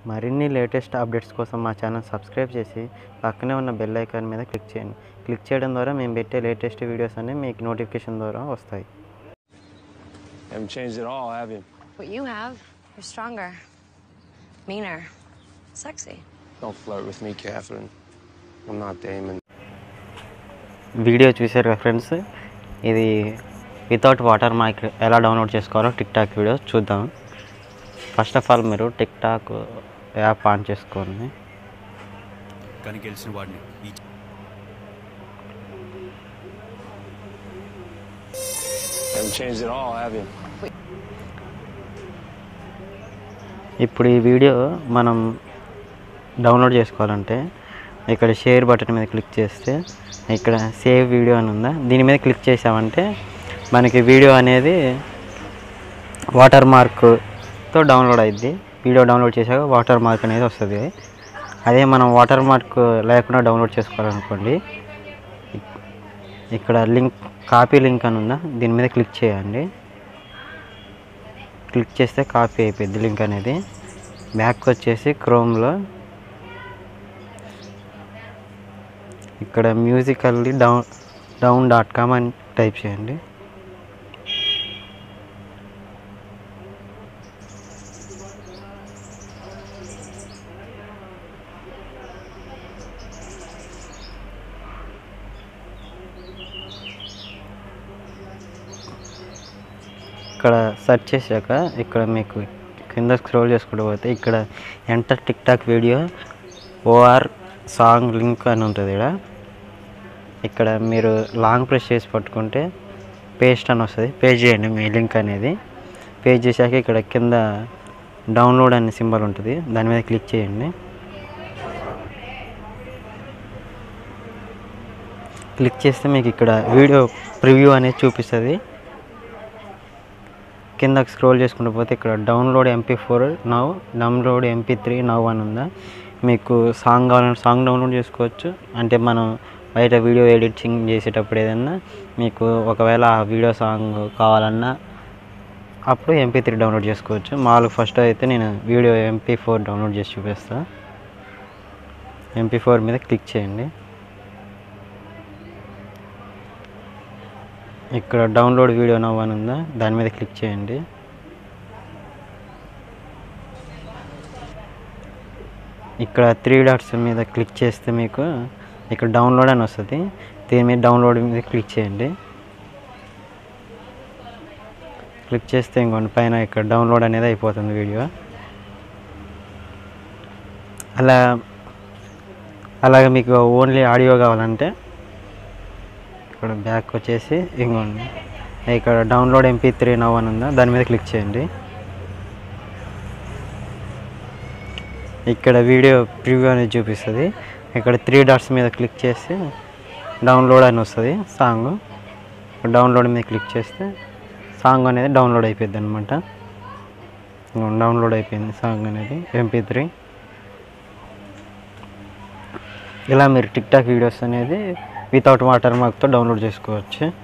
మరిన్ని latest updates కోసం మా ఛానల్ సబ్స్క్రైబ్ చేసి పక్కనే ఉన్న బెల్ ఐకాన్ మీద క్లిక్ చేయండి క్లిక్ చేయడం ద్వారా మేము పెట్టే లేటెస్ట్ వీడియోస్ అన్నీ మీకు నోటిఫికేషన్ ద్వారా వస్తాయి Haven't changed at all, have you? What you have, you're stronger, meaner, sexy. Don't flirt with me, Catherine. I'm not Damon. Video చూశారు కదా ఫ్రెండ్స్ ఇది వితౌట్ వాటర్ మార్క్ ఎలా డౌన్లోడ్ చేసుకోవాలో టిక్ టాక్ వీడియో చూద్దాం first of all మీరు TikTok app on చేసుకోండి కానీ గెలిచిన వాడిని ఈ Haven't changed at all, have you? ఇప్పుడు ఈ వీడియో మనం డౌన్లోడ్ చేసుకోవాలంటే ఇక్కడ షేర్ బటన్ మీద క్లిక్ చేస్తే ఇక్కడ సేవ్ వీడియో అని ఉందా దీని మీద క్లిక్ చేసామంటే మనకి వీడియో అనేది వాటర్ మార్క్తో డౌన్లోడ్ అయింది వీడియో డౌన్లోడ్ చేశాక వాటర్ మార్క్ అనేది వస్తుంది అదే మనం వాటర్ మార్క్ లేకుండా డౌన్లోడ్ చేసుకోవాలనుకోండి ఇక్కడ లింక్ కాపీ లింక్ అని ఉందా దీని మీద క్లిక్ చేయండి క్లిక్ చేస్తే కాపీ అయిపోయింది లింక్ అనేది బ్యాక్ వచ్చేసి క్రోమ్లో ఇక్కడ musically down down dot com అని టైప్ చేయండి ఇక్కడ సెర్చ్ చేశాక ఇక్కడ మీకు కింద స్క్రోల్ చేసుకుంటూ పోతే ఇక్కడ enter TikTok video or song link అని ఉంటుంది ఇక్కడ ఇక్కడ మీరు లాంగ్ ప్రెస్ చేసి పట్టుకుంటే పేస్ట్ అని వస్తుంది పేజ్ చేయండి మీ లింక్ అనేది పేజ్ చేశాక ఇక్కడ కింద డౌన్లోడ్ అనే సింబల్ ఉంటుంది దాని మీద క్లిక్ చేయండి క్లిక్ చేస్తే మీకు ఇక్కడ వీడియో ప్రివ్యూ అనేది చూపిస్తుంది కిందకి స్క్రోల్ చేసుకుంటూ పోతే ఇక్కడ download MP four now download MP three now అని ఉందా మీకు సాంగ్ కావాలంటే సాంగ్ డౌన్లోడ్ చేసుకోవచ్చు అంటే మనం బయట వీడియో ఎడిటింగ్ చేసేటప్పుడు ఏదన్నా మీకు ఒకవేళ ఆ వీడియో సాంగ్ కావాలన్నా అప్పుడు ఎంపీ త్రీ డౌన్లోడ్ చేసుకోవచ్చు మామూలుగా ఫస్ట్ అయితే నేను వీడియో ఎంపీ ఫోర్ డౌన్లోడ్ చేసి చూపిస్తా ఎంపీ ఫోర్ మీద క్లిక్ చేయండి ఇక్కడ డౌన్లోడ్ వీడియో నవ్ అని ఉందా దాని మీద క్లిక్ చేయండి ఇక్కడ త్రీ డాట్స్ మీద క్లిక్ చేస్తే మీకు ఇక్కడ డౌన్లోడ్ అని వస్తుంది దీని మీద డౌన్లోడ్ మీద క్లిక్ చేయండి క్లిక్ చేస్తే ఇంకోండి పైన ఇక్కడ డౌన్లోడ్ అనేది అయిపోతుంది వీడియో అలా అలాగే మీకు ఓన్లీ ఆడియో కావాలంటే ఇక్కడ బ్యాక్ వచ్చేసి ఇంకోండి ఇక్కడ డౌన్లోడ్ ఎంపీ త్రీ నవ్ అని ఉందా దాని మీద క్లిక్ చేయండి ఇక్కడ వీడియో ప్రివ్యూ అనేది చూపిస్తుంది ఇక్కడ త్రీ డాట్స్ మీద క్లిక్ చేస్తే డౌన్లోడ్ అని వస్తుంది సాంగ్ డౌన్లోడ్ మీద క్లిక్ చేస్తే సాంగ్ అనేది డౌన్లోడ్ అయిపోద్ది అనమాట డౌన్లోడ్ అయిపోయింది సాంగ్ అనేది ఎంపీ త్రీ ఇలా మీరు టిక్ టాక్ వీడియోస్ అనేది వితౌట్ వాటర్ మార్క్తో డౌన్లోడ్ చేసుకోవచ్చు